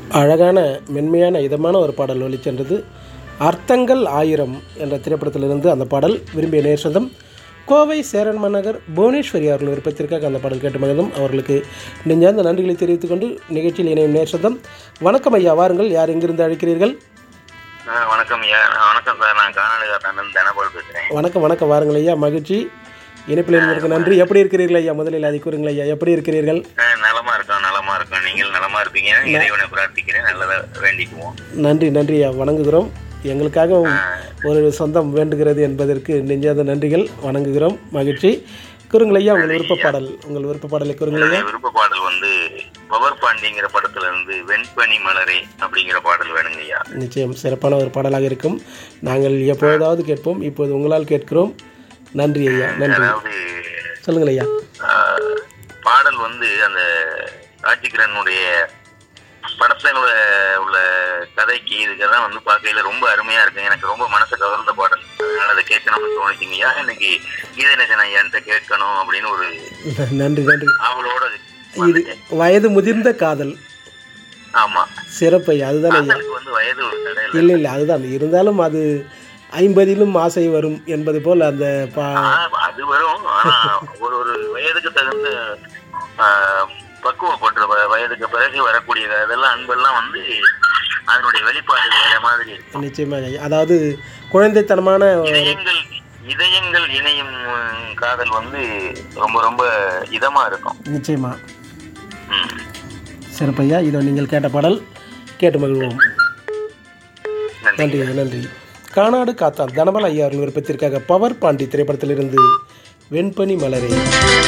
அழகான மென்மையான இதமான ஒரு பாடல் ஒலிச்சென்றது அர்த்தங்கள் ஆயிரம் என்ற திரைப்படத்திலிருந்து அந்த பாடல் விரும்பிய நேர் சொந்தம் கோவை சேரன் மாநகர் புவனேஸ்வரி அவர்கள் விருப்பத்திற்காக அந்த பாடல் கேட்டு மகிழ்ந்தும் அவர்களுக்கு நெஞ்சார்ந்த நன்றிகளை தெரிவித்துக் கொண்டு நிகழ்ச்சியில் இணையும் நேர் சொந்தம் வணக்கம் ஐயா வாருங்கள் யார் எங்கிருந்து அழைக்கிறீர்கள் ஆ, வணக்கம் ஐயா ஆ, வணக்கம் சார் நான் காணொலிகாரன் தனபால் பேசுறேன் வணக்கம் வணக்கம் வாருங்கள் ஐயா மகிழ்ச்சி இணைப்பில் இருந்ததற்கு நன்றி எப்படி இருக்கிறீர்கள் ஐயா முதலில் அதை கூறுங்கள் ஐயா எப்படி இருக்கிறீர்கள் ஆ, நலமா இருக்கோம் நலமா இருக்கோம் நீங்கள் நலமா இருப்பீங்க இறைவனை பிரார்த்திக்கிறேன் நல்லதா வேண்டிக்குவோம் நன்றி நன்றி ஐயா வணங்குகிறோம் எங்களுக்காக ஒரு சொந்தம் வேண்டுகிறது என்பதற்கு நெஞ்சாத நன்றிகள் வணங்குகிறோம் மகிழ்ச்சி கூறுங்கள் ஐயா உங்கள் விருப்ப பாடல் உங்கள் விருப்ப பாடலை கூறுங்கள் ஐயா என்னுடைய விருப்ப பாடல் வந்து பவர் பாண்டிங்கிற படத்துல இருந்து வெண்பனி மலரே அப்படிங்கிற பாடல் வேணுங்க ஐயா நிச்சயம் சிறப்பான ஒரு பாடலாக இருக்கும் நாங்கள் எப்பொழுதாவது கேட்போம் இப்போது உங்களால் கேட்கிறோம் நன்றி ஐயா நன்றி அதாவது சொல்லுங்கள் ஐயா ஆ, பாடல் வந்து அந்த ராஜிகிரனுடைய படத்துல உள்ள கதைக்கு இதுக்கெல்லாம் வந்து பார்க்கையில ரொம்ப அருமையா இருக்கு எனக்கு ரொம்ப மனசு கவர்ந்த பாடல் அதனால அதை கேட்கணும்னு தோணுச்சுங்கய்யா இன்னைக்கு கீதநேசன் ஐயான்ட்ட கேட்கணும் அப்படின்னு ஒரு நன்றி நன்றி அவளோட இது வயது முதிர்ந்த காதல் ஆமா சிறப்பு ஐயா அதுதான் ஐயா காதலுக்கு வந்து வயது ஒரு தடை இல்லை இல்லை இல்லை அதுதான் இருந்தாலும் அது ஐம்பதிலும் ஆசை வரும் என்பது போல் அந்த பா ஆனா, அது வரும் ஆனா ஒரு ஒரு வயதுக்கு தகுந்த ஆ, பக்குவப்பட்ட வ- வயதுக்கு பிறகு வரக்கூடிய அதெல்லாம் அன்பெல்லாம் வந்து அதனுடைய வெளிப்பாடு வேற மாதிரி இருக்கும் நிச்சயமாக ஐயா அதாவது குழந்தைத்தனமான இதயங்கள் இதயங்கள் இணையும் உம், காதல் வந்து ரொம்ப ரொம்ப இதமா இருக்கும் நிச்சயமா ம். சிறப்பையா இதோ நீங்கள் கேட்ட பாடல் கேட்டு மகிழ்வோம் நன்றி நன்றி ஐயா, நன்றி கானாடு காத்தான் தனபல் ஐயா அவர்கள் விருப்பத்திற்காக பவர் பாண்டி திரைப்படத்திலிருந்து வெண்பனி மலரே